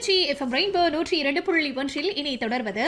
Trichy FM rainbow நூற்றி இரண்டு புள்ளி ஒன்றில் இனி தொடர்வது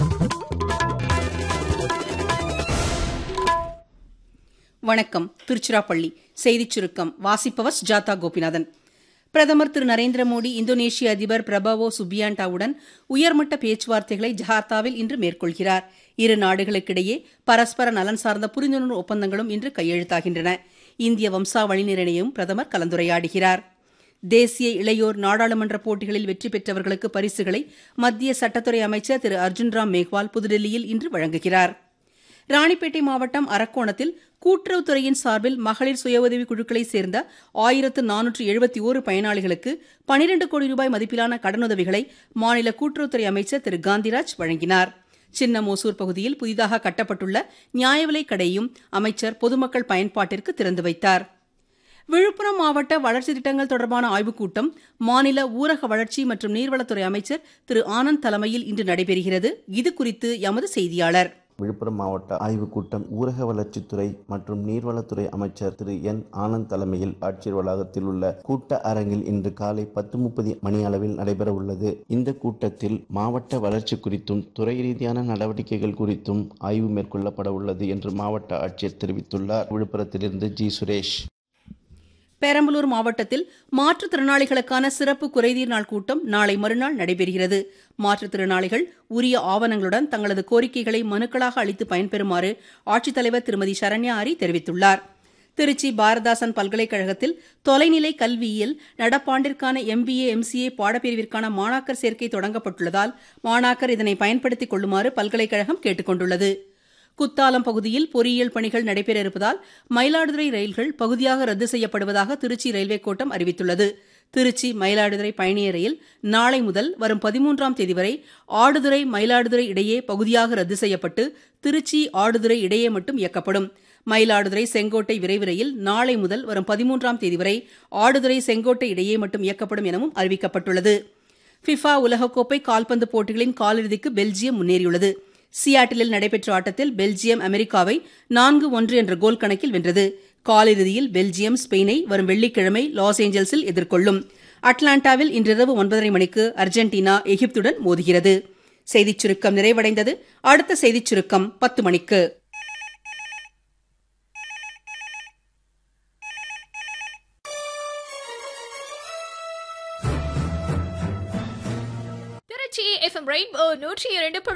வணக்கம் திருச்சிராப்பள்ளி செய்திச் சுருக்கம் வாசிப்பவர் சுஜாதா கோபிநாதன் பிரதமர் திரு நரேந்திர மோடி இந்தோனேஷிய அதிபர் பிரபாவோ சுபியாண்டாவுடன் உயர்மட்ட பேச்சுவார்த்தைகளை ஜகார்த்தாவில் இன்று மேற்கொள்கிறார் இரு நாடுகளுக்கிடையே பரஸ்பர நலன் சார்ந்த புரிந்துணர்வு ஒப்பந்தங்களும் இன்று கையெழுத்தாகின்றன இந்திய வம்சாவளியினரையும் பிரதமர் கலந்துரையாடுகிறார் தேசிய இளையோர் நாடாளுமன்ற போட்டிகளில் வெற்றி பெற்றவர்களுக்கு பரிசுகளை மத்திய சட்டத்துறை அமைச்சர் திரு அர்ஜுன் ராம் மேக்வால் புதுடெல்லியில் இன்று வழங்குகிறார் ராணிப்பேட்டை மாவட்டம் அரக்கோணத்தில் கூட்டுறவுத்துறையின் சார்பில் மகளிர் சுய உதவி குழுக்களைச் சேர்ந்த ஆயிரத்து நானூற்று எழுபத்தி ஓரு பயனாளிகளுக்கு பனிரண்டு கோடி ரூபாய் மதிப்பிலான கடனுதவிகளை மாநில கூட்டுறவுத்துறை அமைச்சர் திரு காந்திராஜ் வழங்கினார் சின்னமோசூர் பகுதியில் புதிதாக கட்டப்பட்டுள்ள நியாய விலைக் கடையும் அமைச்சர் பொதுமக்கள் பயன்பாட்டிற்கு திறந்து வைத்தார் விழுப்புரம் மாவட்ட வளர்ச்சி திட்டங்கள் தொடர்பான ஆய்வுக் கூட்டம் மாநில ஊரக வளர்ச்சி மற்றும் நீர்வளத்துறை அமைச்சர் திரு ஆனந்த் தலைமையில் இன்று நடைபெறுகிறது இதுகுறித்து எமது செய்தியாளர் விழுப்புரம் மாவட்ட ஆய்வுக் கூட்டம் ஊரக வளர்ச்சித்துறை மற்றும் நீர்வளத்துறை அமைச்சர் திரு என் ஆனந்த் தலைமையில் ஆட்சியர் வளாகத்தில் உள்ள கூட்ட அரங்கில் இன்று காலை பத்து முப்பது மணி அளவில் நடைபெற உள்ளது இந்த கூட்டத்தில் மாவட்ட வளர்ச்சி குறித்தும் துறை ரீதியான நடவடிக்கைகள் குறித்தும் ஆய்வு மேற்கொள்ளப்பட உள்ளது என்று மாவட்ட ஆட்சியர் தெரிவித்துள்ளார் விழுப்புரத்திலிருந்து ஜி சுரேஷ் பெரம்பலூர் மாவட்டத்தில் மாற்றுத்திறனாளிகளுக்கான சிறப்பு குறைதீர் நாள் கூட்டம் நாளை மறுநாள் நடைபெறுகிறது மாற்றுத்திறனாளிகள் உரிய ஆவணங்களுடன் தங்களது கோரிக்கைகளை மனுக்களாக அளித்து பயன்பெறுமாறு ஆட்சித்தலைவர் திருமதி சரண்யா ஆரி தெரிவித்துள்ளார் திருச்சி பாரதாசன் பல்கலைக்கழகத்தில் தொலைநிலை கல்வியியல் நடப்பாண்டிற்கான எம்பிஏ எம்சிஏ பாடப்பிரிவிற்கான மாணாக்கர் சேர்க்கை தொடங்கப்பட்டுள்ளதால் மாணாக்கர் இதனை பயன்படுத்திக் கொள்ளுமாறு பல்கலைக்கழகம் கேட்டுக் கொண்டுள்ளது குத்தாலம் பகுதியில் பொறியியல் பணிகள் நடைபெற இருப்பதால் மயிலாடுதுறை ரயில்கள் பகுதியாக ரத்து செய்யப்படுவதாக திருச்சி ரயில்வே கோட்டம் அறிவித்துள்ளது திருச்சி மயிலாடுதுறை பயணியர் ரயில் நாளை முதல் வரும் பதிமூன்றாம் தேதி வரை ஆடுதுறை மயிலாடுதுறை இடையே பகுதியாக ரத்து செய்யப்பட்டு திருச்சி ஆடுதுறை இடையே மட்டும் இயக்கப்படும் மயிலாடுதுறை செங்கோட்டை விரைவு ரயில் நாளை முதல் வரும் பதிமூன்றாம் தேதி வரை ஆடுதுறை செங்கோட்டை இடையே மட்டும் இயக்கப்படும் எனவும் அறிவிக்கப்பட்டுள்ளது ஃபிஃபா உலகக்கோப்பை கால்பந்து போட்டிகளின் காலிறுதிக்கு பெல்ஜியம் முன்னேறியுள்ளது சியாட்டிலில் நடைபெற்ற ஆட்டத்தில் பெல்ஜியம் அமெரிக்காவை நான்கு ஒன்று என்ற கோல் கணக்கில் வென்றது காலிறுதியில் பெல்ஜியம் ஸ்பெயினை வரும் வெள்ளிக்கிழமை லாஸ் ஏஞ்சல்ஸில் எதிர்கொள்ளும் அட்லாண்டாவில் இன்றிரவு ஒன்பதரை மணிக்கு அர்ஜென்டினா எகிப்துடன் மோதுகிறது செய்திச் சுருக்கம் நிறைவடைந்தது அடுத்த செய்திச் சுருக்கம் பத்து மணிக்கு திருச்சி எஃப்எம் ரெயின்போ நூற்றி இரண்டு